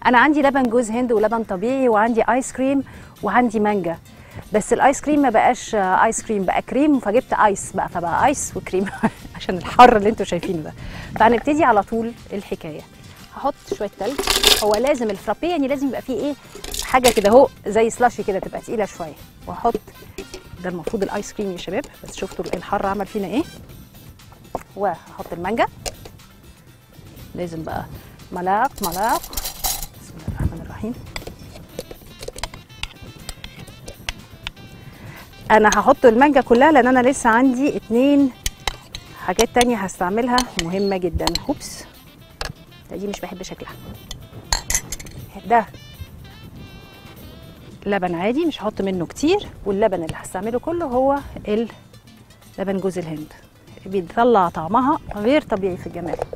انا عندي لبن جوز هند ولبن طبيعي وعندي ايس كريم وعندي مانجا بس الايس كريم ما بقاش آه، ايس كريم بقى كريم فجبت ايس بقى فبقى ايس وكريم عشان الحر اللي انتوا شايفينه ده فهنبتدي على طول الحكايه هحط شويه تلج هو لازم الفرابيه يعني لازم يبقى فيه ايه حاجه كده اهو زي سلاشي كده تبقى تقيله شويه وهحط ده المفروض الايس كريم يا شباب بس شفتوا الحر عمل فينا ايه وهحط المانجا لازم بقى ملاق ملاق بسم الله الرحمن الرحيم انا هحط المانجا كلها لان انا لسه عندي اتنين حاجات تانية هستعملها مهمة جدا اوبس لا دي مش بحب شكلها ده لبن عادي مش هحط منه كتير واللبن اللي هستعمله كله هو ال- لبن جوز الهند بيطلع طعمها غير طبيعي في الجمال